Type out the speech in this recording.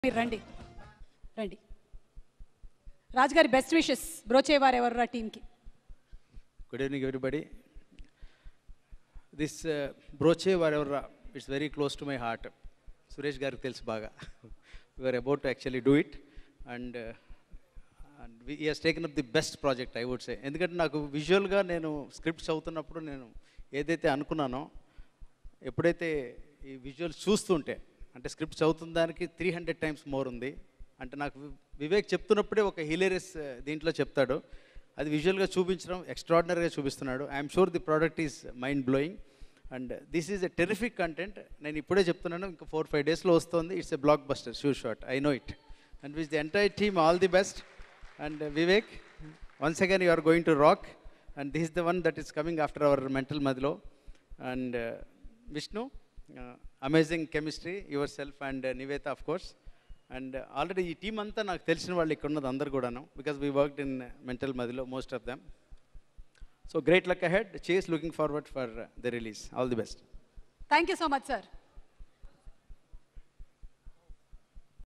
మీరు రండి రండి రాజుగారి బెస్ట్ విషెస్ బ్రోచేవారు ఎవరు టీంకి good evening everybody this Brochevarevarura it's very close to my heart Suresh గారికి తెలుసు బాగా we're about to actually do it and and ఈ he's taken up the best project I would say ఎందుకంటే నాకు విజువల్గా నేను స్క్రిప్ట్ చదువుతున్నప్పుడు నేను ఏదైతే అనుకున్నానో ఎప్పుడైతే ఈ విజువల్ చూస్తుంటే అంటే స్క్రిప్ట్ చదువుతున్న దానికి త్రీ హండ్రెడ్ టైమ్స్ మోర్ ఉంది అంటే నాకు వి- వివేక్ చెప్తున్నప్పుడే ఒక హిలేరియస్ దీంట్లో చెప్తాడు అది విజువల్గా చూపించడం ఎక్స్ట్రాడినరీగా చూపిస్తున్నాడు I'm sure the product is mind blowing and this is a terrific content నేను ఇప్పుడే చెప్తున్నాను ఇంకా ఫోర్ ఫైవ్ డేస్లో వస్తుంది it's a blockbuster sure shot I know it and wish the entire team all the best and Vivek once again you are going to rock and this is the one that is coming after our Mental Madilo and Vishnu amazing chemistry yourself and Nivetha of course and already ఈ team అంతా నాకు తెలిసిన వాళ్ళు ఇక్కడ ఉన్నది అందరు కూడాను because we worked in Mental Madilo most of them so great luck ahead చేస్ looking forward for the release all the best thank you so much sir